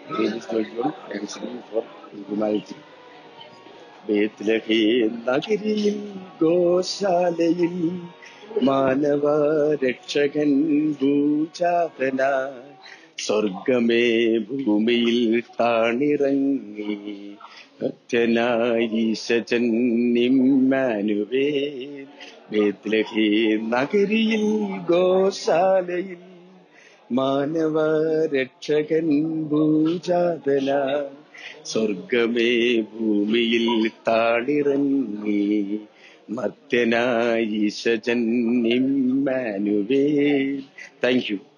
Jesus Lord, thanksgiving for humanity. ബേത്ലഹേ നഗരിയിൽ ഗോശാലയിൽ മാനവ രക്ഷകൻ ഭൂജാതനായി സ്വർഗമേ ഭൂമിയിൽ താണിറങ്ങി ഭക്തനായി ഈശജൻ നിമ്മാനുവേ ബേത്ലഹേ നഗരിയിൽ ഗോശാലയിൽ മാനവ രക്ഷകൻ ഭൂജാതനായി സ്വർഗമേ ഭൂമിയിൽ താളിറങ്ങി മർത്യനായി ഈശജൻ ഇമ്മാനുവേ താങ്ക് യു